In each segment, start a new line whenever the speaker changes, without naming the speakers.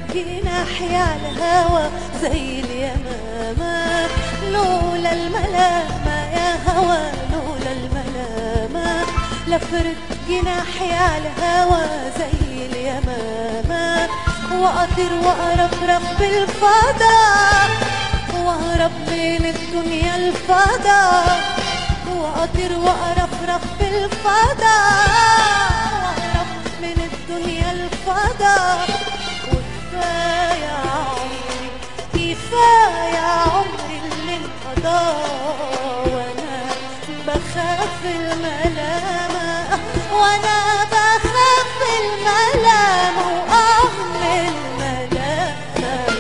جناحي على الهوى زي اليمامة لولا الملامة يا هوى لولا الملامة لفرد جناحي على الهوى زي اليمامة وأطير وأرفرف بالفضاء وأهرب من الدنيا الفضاء وأطير وأرفرف بالفضاء وأهرب من الدنيا الفضاء وكفاية عمري كفاية عمري اللي انقضى وأنا بخاف الملامة وأنا بخاف الملامة وأهمل الملامة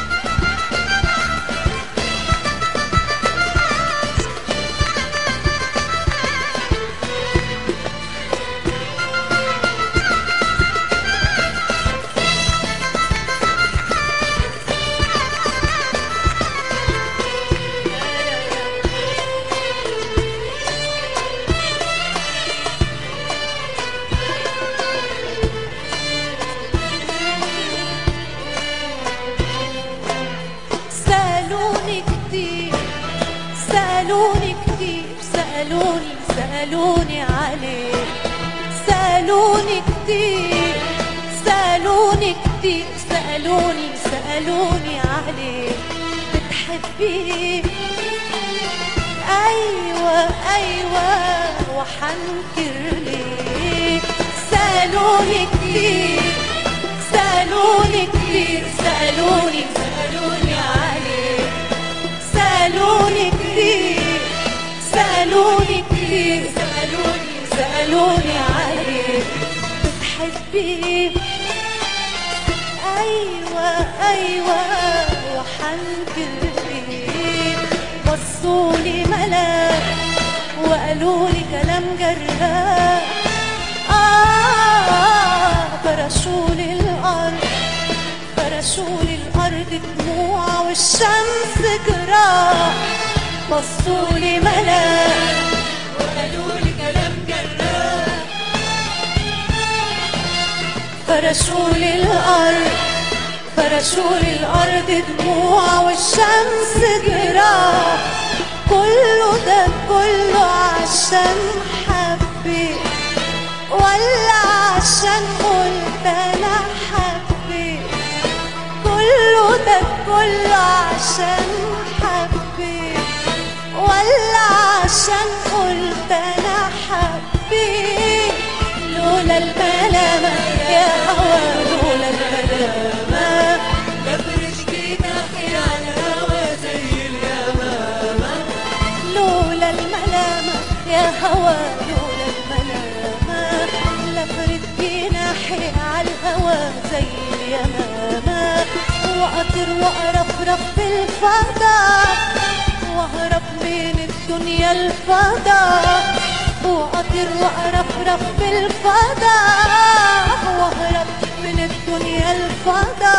سألوني كتير سألوني كتير سألوني سألوني عليك سألوني كتير سألوني كتير سألوني سألوني عليك بتحبيه أيوة أيوة وحنكر ليه سألوني كتير سألوني كتير سألوني سألوني عليك سألوني كتير سألوني كتير سألوني سألوني عليك بتحبيه أيوة أيوة وحنكر ليه بصولي ملاك وقالولي كلام جراح آه فرشولي الأرض فرشولي الأرض دموع والشمس جراح بصولي ملاك وقالولي كلام جراح فرشولي الأرض فرشولي الأرض دموع والشمس جراح كله ده كله عشان حبيت ولا عشان قلت أنا حبيت كله ده كله عشان حبيت ولا عشان قلت أنا حبيت لولا الملامة يا هوى لولا الملامة لفرش جناحي على الهوى زي اليمامة لولا الملامة يا هوى لولا الملامة لفرد جناحي على الهوى زي اليمامة وأطير وأرفرف بالفضاء وأهرب من الدنيا الفضاء وأطير وأرفرف بالفضاء وأهرب من الدنيا الفضاء